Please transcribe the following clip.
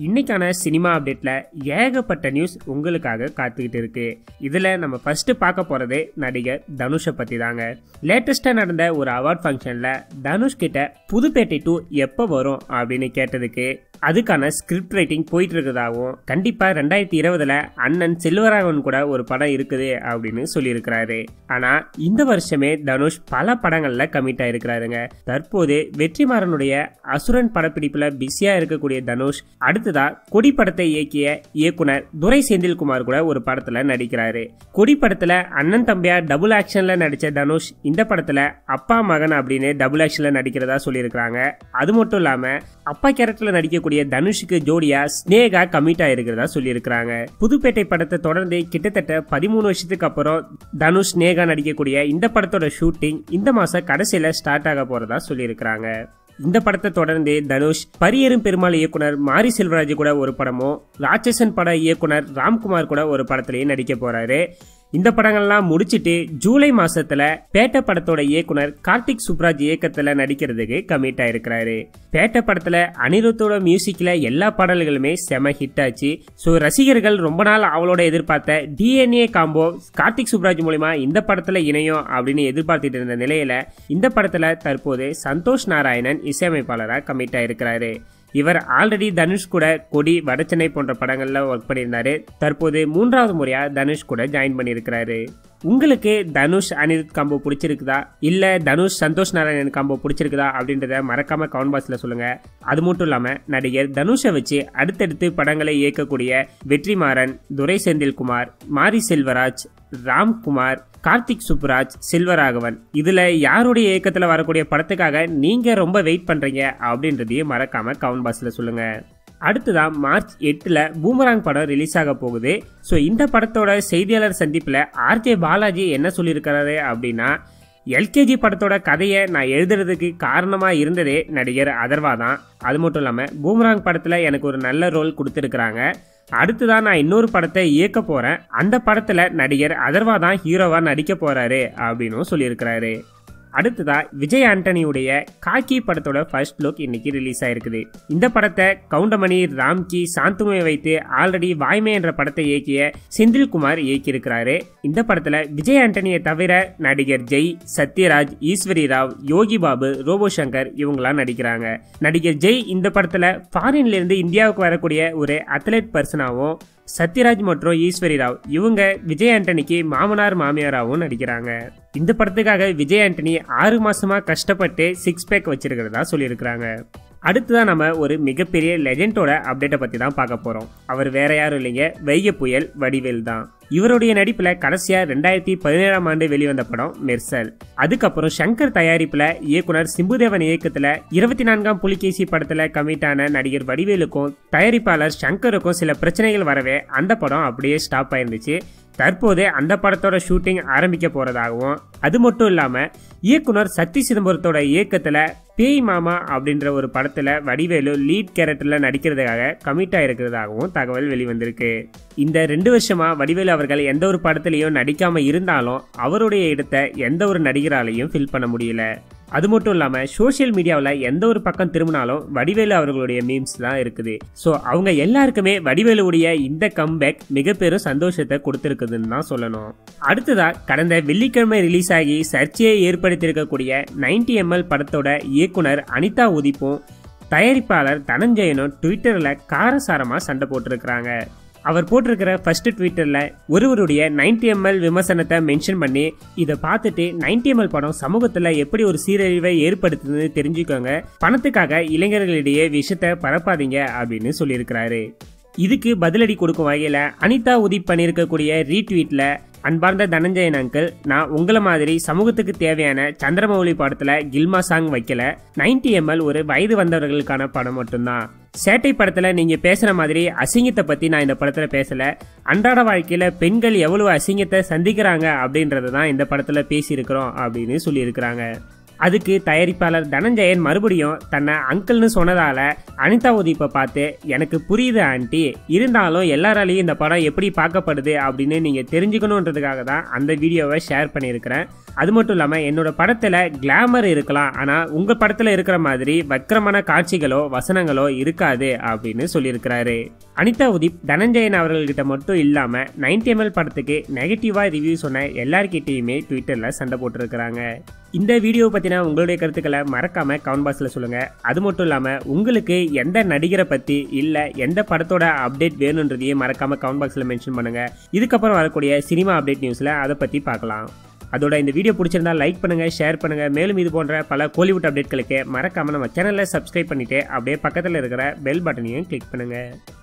இன்னைக்கான சினிமா அப்டேட்ல ஏகப்பட்ட நியூஸ் உங்களுக்காக காத்துக்கிட்டு இருக்கு இதுல நம்ம ஃபர்ஸ்ட் பார்க்க போறது நடிகர் தனுஷை பத்தி தாங்க லேட்டஸ்டா நடந்த ஒரு அவார்ட் ஃபங்க்ஷன்ல தனுஷ் கிட்ட புதுப்பேட்டை டூ எப்போ வரும் அப்படின்னு கேட்டதுக்கு அதுக்கான ஸ்கிரிப்ட் ரைட்டிங் போயிட்டு இருக்கிறதாகவும் கண்டிப்பா ரெண்டாயிரத்தி இருபதுல அண்ணன் செல்வராகவன் கூட ஒரு படம் இருக்குது அப்படின்னு சொல்லியிருக்கிறாரு ஆனா இந்த வருஷமே தனுஷ் பல படங்கள்ல கமிட் ஆயிருக்கிறாருங்க தற்போது வெற்றிமாறனுடைய அசுரன் படப்பிடிப்புல பிஸியா இருக்கக்கூடிய தனுஷ் அடுத்ததா கொடி படத்தை இயக்கிய இயக்குனர் துரை செந்தில்குமார் கூட ஒரு படத்துல நடிக்கிறாரு கொடி படத்துல அண்ணன் தம்பியா டபுள் ஆக்ஷன்ல நடிச்ச தனுஷ் இந்த படத்துல அப்பா மகன் அப்படின்னு டபுள் ஆக்ஷன்ல நடிக்கிறதா சொல்லியிருக்கிறாங்க அது மட்டும் இல்லாம அப்பா கேரக்டர்ல நடிக்கக்கூடிய தனுஷுக்கு ஜோடியா ஸ்னேகா கமிட் ஆயிருக்கிறதா சொல்லியிருக்கிறாங்க புதுப்பேட்டை படத்தை தொடர்ந்து கிட்டத்தட்ட பதிமூணு வருஷத்துக்கு அப்புறம் தனுஷ் ஸ்னேகா நடிக்கக்கூடிய இந்த படத்தோட ஷூட்டிங் இந்த மாசம் கடைசியில ஸ்டார்ட் ஆக போறதா சொல்லியிருக்கிறாங்க இந்த படத்தை தொடர்ந்து தனுஷ் பரியரும் பெருமாள் இயக்குனர் மாரி செல்வராஜ் கூட ஒரு படமும் ராட்சசன் பட இயக்குனர் ராம்குமார் கூட ஒரு படத்திலையும் நடிக்க போறாரு இந்த படங்கள்லாம் முடிச்சிட்டு ஜூலை மாசத்துல பேட்ட படத்தோட இயக்குனர் கார்த்திக் சுப்ராஜ் இயக்கத்துல நடிக்கிறதுக்கு கமிட் ஆயிருக்கிறாரு பேட்ட படத்துல அனிருத்தோட மியூசிக்ல எல்லா பாடல்களுமே செம ஹிட் ஆச்சு ஸோ ரசிகர்கள் ரொம்ப நாள் அவளோட எதிர்பார்த்த டிஎன்ஏ காம்போ கார்த்திக் சுப்ராஜ் மூலியமா இந்த படத்துல இணையும் அப்படின்னு எதிர்பார்த்துட்டு இருந்த நிலையில இந்த படத்துல தற்போது சந்தோஷ் நாராயணன் இசையமைப்பாளராக கமிட் ஆயிருக்கிறாரு இவர் ஆல்ரெடி தனுஷ் கூட கொடி வடச்சென்னை போன்ற படங்கள்ல ஒர்க் பண்ணியிருந்தாரு தற்போது மூன்றாவது முறையா தனுஷ் கூட ஜாயின் பண்ணியிருக்கிறாரு உங்களுக்கு தனுஷ் அனிருத் காம்போ பிடிச்சிருக்குதா இல்ல தனுஷ் சந்தோஷ் நாராயணன் காம்போ பிடிச்சிருக்குதா அப்படின்றத மறக்காம கமெண்ட் பாக்ஸ்ல சொல்லுங்க அது மட்டும் இல்லாம நடிகர் தனுஷை வச்சு அடுத்தடுத்து படங்களை இயக்கக்கூடிய வெற்றிமாறன் துரை செந்தில்குமார் மாரி செல்வராஜ் ராம்குமார் கார்த்திக் சுப்ராஜ் செல்வராகவன் இதுல யாருடைய இயக்கத்துல வரக்கூடிய படத்துக்காக நீங்க ரொம்ப வெயிட் பண்றீங்க அப்படின்றதையும் மறக்காம கவுண்ட் பாக்ஸ்ல சொல்லுங்க அடுத்ததான் மார்ச் எட்டில் பூமராங் படம் ரிலீஸ் ஆக போகுது ஸோ இந்த படத்தோட செய்தியாளர் சந்திப்பில் ஆர்ஜே பாலாஜி என்ன சொல்லியிருக்கிறாரு அப்படின்னா எல்கேஜி படத்தோட கதையை நான் எழுதுறதுக்கு காரணமாக இருந்ததே நடிகர் அதர்வா தான் அது மட்டும் இல்லாமல் பூமராங் படத்தில் எனக்கு ஒரு நல்ல ரோல் கொடுத்துருக்குறாங்க அடுத்துதான் நான் இன்னொரு படத்தை இயக்க போகிறேன் அந்த படத்தில் நடிகர் அதர்வா தான் ஹீரோவாக நடிக்க போகிறாரு அப்படின்னும் சொல்லியிருக்கிறாரு அடுத்ததா விஜய் ஆண்டனியுடைய காக்கி படத்தோட ஃபர்ஸ்ட் லுக் இன்னைக்கு ரிலீஸ் ஆயிருக்குது இந்த படத்தை கவுண்டமணி ராம்கி சாந்துமை வைத்து ஆல்ரெடி வாய்மை என்ற படத்தை இயக்கிய செந்தில்குமார் இயக்கியிருக்கிறாரு இந்த படத்துல விஜய் ஆண்டனியை தவிர நடிகர் ஜெய் சத்யராஜ் ஈஸ்வரி ராவ் யோகி பாபு ரோபோ சங்கர் இவங்களாம் நடிக்கிறாங்க நடிகர் ஜெய் இந்த படத்துல ஃபாரின்ல இருந்து இந்தியாவுக்கு வரக்கூடிய ஒரு அத்லெட் பர்சனாகவும் சத்யராஜ் மற்றும் ஈஸ்வரி ராவ் இவங்க விஜய் ஆண்டனிக்கு மாமனார் மாமியாராகவும் நடிக்கிறாங்க இந்த படத்துக்காக விஜய் ஆண்டனி ஆறு மாசமா கஷ்டப்பட்டு சிக்ஸ் பேக் வச்சிருக்கிறதா சொல்லியிருக்கிறாங்க அடுத்ததான் நம்ம ஒரு மிகப்பெரிய லெஜெண்டோட அப்டேட்டை பற்றி தான் பார்க்க போகிறோம் அவர் வேற யாரும் இல்லைங்க வைகை புயல் வடிவேல் தான் இவருடைய நடிப்பில் கடைசியாக ரெண்டாயிரத்தி பதினேழாம் ஆண்டு வெளிவந்த படம் மெர்சல் அதுக்கப்புறம் சங்கர் தயாரிப்பில் இயக்குனர் சிம்புதேவன் இயக்கத்தில் இருபத்தி நான்காம் புலிகேசி படத்தில் கமிட்டான நடிகர் வடிவேலுக்கும் தயாரிப்பாளர் சங்கருக்கும் சில பிரச்சனைகள் வரவே அந்த படம் அப்படியே ஸ்டாப் ஆயிருந்துச்சு தற்போது அந்த படத்தோட ஷூட்டிங் ஆரம்பிக்க போறதாகவும் அது மட்டும் இல்லாம இயக்குனர் சக்தி சிதம்பரத்தோட இயக்கத்துல பேய் மாமா அப்படின்ற ஒரு படத்துல வடிவேலு லீட் கேரக்டர்ல நடிக்கிறதுக்காக கமிட் ஆயிருக்கிறதாகவும் தகவல் வெளிவந்திருக்கு இந்த ரெண்டு வருஷமா வடிவேலு அவர்கள் எந்த ஒரு படத்துலயும் நடிக்காம இருந்தாலும் அவருடைய இடத்தை எந்த ஒரு நடிகராலையும் ஃபில் பண்ண முடியல அது மட்டும் இல்லாமல் சோஷியல் மீடியாவில் எந்த ஒரு பக்கம் திரும்பினாலும் வடிவேலு அவர்களுடைய மீம்ஸ் தான் இருக்குது ஸோ அவங்க எல்லாருக்குமே வடிவேலுடைய இந்த கம்பேக் மிக பெரும் சந்தோஷத்தை கொடுத்துருக்குதுன்னு தான் சொல்லணும் அடுத்ததா கடந்த வெள்ளிக்கிழமை ரிலீஸ் ஆகி சர்ச்சையை ஏற்படுத்தியிருக்கக்கூடிய நைன்டி எம்எல் படத்தோட இயக்குனர் அனிதா உதிப்பும் தயாரிப்பாளர் தனஞ்சயனும் ட்விட்டரில் காரசாரமாக சண்டை போட்டிருக்கிறாங்க அவர் போட்டிருக்கிற ஃபர்ஸ்ட் ட்விட்டரில் ஒருவருடைய நைன்டி எம்எல் விமர்சனத்தை மென்ஷன் பண்ணி இதை பார்த்துட்டு நைன்டி எம்எல் படம் சமூகத்தில் எப்படி ஒரு சீரழிவை ஏற்படுத்துதுன்னு தெரிஞ்சுக்கோங்க பணத்துக்காக இளைஞர்களிடையே விஷயத்தை பரப்பாதீங்க அப்படின்னு சொல்லியிருக்கிறாரு இதுக்கு பதிலடி கொடுக்கும் வகையில் அனிதா உதிப் பண்ணியிருக்கக்கூடிய ரீட்வீட்டில் அன்பார்ந்த தனஞ்சயன் அங்கிள் நான் உங்களை மாதிரி சமூகத்துக்கு தேவையான சந்திரமௌலி படத்தில் கில்மா சாங் வைக்கல நைன்டி எம்எல் ஒரு வயது வந்தவர்களுக்கான படம் மட்டும்தான் சேட்டை படத்துல நீங்க பேசுற மாதிரி அசிங்கத்தை பத்தி நான் இந்த படத்துல பேசல அன்றாட வாழ்க்கையில பெண்கள் எவ்வளவு அசிங்கத்தை சந்திக்கிறாங்க அப்படின்றத தான் இந்த படத்துல பேசியிருக்கிறோம் அப்படின்னு சொல்லியிருக்கிறாங்க அதுக்கு தயாரிப்பாளர் தனஞ்சயன் மறுபடியும் தன்னை அங்கிள்னு சொன்னதால அனிதா உதிப்பை பார்த்து எனக்கு புரியுது ஆண்டி இருந்தாலும் எல்லாராலையும் இந்த படம் எப்படி பார்க்கப்படுது அப்படின்னு நீங்கள் தெரிஞ்சுக்கணுன்றதுக்காக தான் அந்த வீடியோவை ஷேர் பண்ணியிருக்கிறேன் அது மட்டும் இல்லாமல் என்னோட படத்தில் கிளாமர் இருக்கலாம் ஆனால் உங்கள் படத்தில் இருக்கிற மாதிரி வக்கரமான காட்சிகளோ வசனங்களோ இருக்காது அப்படின்னு சொல்லியிருக்கிறாரு அனிதா உதிப் தனஞ்சயன் அவர்கள்கிட்ட மட்டும் இல்லாமல் நைன்டி எம்எல் படத்துக்கு நெகட்டிவாக ரிவ்யூ சொன்ன எல்லார்கிட்டையுமே ட்விட்டரில் சண்டை போட்டிருக்கிறாங்க இந்த வீடியோ பற்றின உங்களுடைய கருத்துக்களை மறக்காமல் கமெண்ட் பாக்ஸில் சொல்லுங்கள் அது மட்டும் இல்லாமல் உங்களுக்கு எந்த நடிகரை பற்றி இல்லை எந்த படத்தோட அப்டேட் வேணுன்றதையும் மறக்காமல் கமெண்ட் பாக்ஸில் மென்ஷன் பண்ணுங்கள் இதுக்கப்புறம் வரக்கூடிய சினிமா அப்டேட் நியூஸில் அதை பற்றி பார்க்கலாம் அதோட இந்த வீடியோ பிடிச்சிருந்தா லைக் பண்ணுங்கள் ஷேர் பண்ணுங்கள் மேலும் இது போன்ற பல கோலிவுட் அப்டேட்களுக்கு மறக்காமல் நம்ம சேனலை சப்ஸ்கிரைப் பண்ணிவிட்டு அப்படியே பக்கத்தில் இருக்கிற பெல் பட்டனையும் கிளிக் பண்ணுங்கள்